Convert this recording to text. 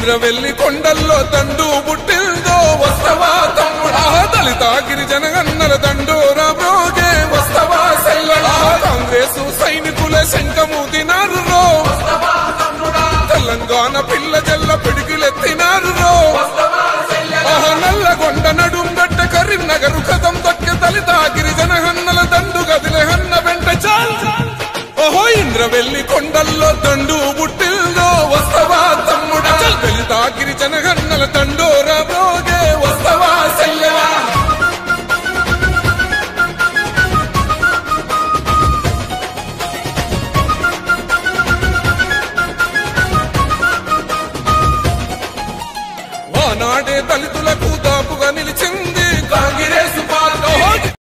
ఇంద్రవెల్లి కొండల్లో దండు పుట్టిందో వస్తవా తమ్ముడా దళిత గిరిజన గన్నల దండోరా బ్రోగే వస్తవా సెల్లడా కాంగ్రెస్ సైనికుల శంఖము తినారు రో తెలంగాణ పిల్ల జల్ల పిడికిలెత్తినారు రో ఆహా నల్లగొండ నడుం గడ్డ కరీంనగరు కథం దక్కె దళిత గిరిజన హన్నల దండు గదిలే హన్న వెంట చాల్ ఓహో ఇంద్రవెల్లి కొండల్లో దండు బుట్టిల్దో వస్తవా తమ్ముడా దళిత గిరిజన హన్నల దండోరా బ్రోగే వస్తవా సెల్లవా ఆనాడే దళితులకు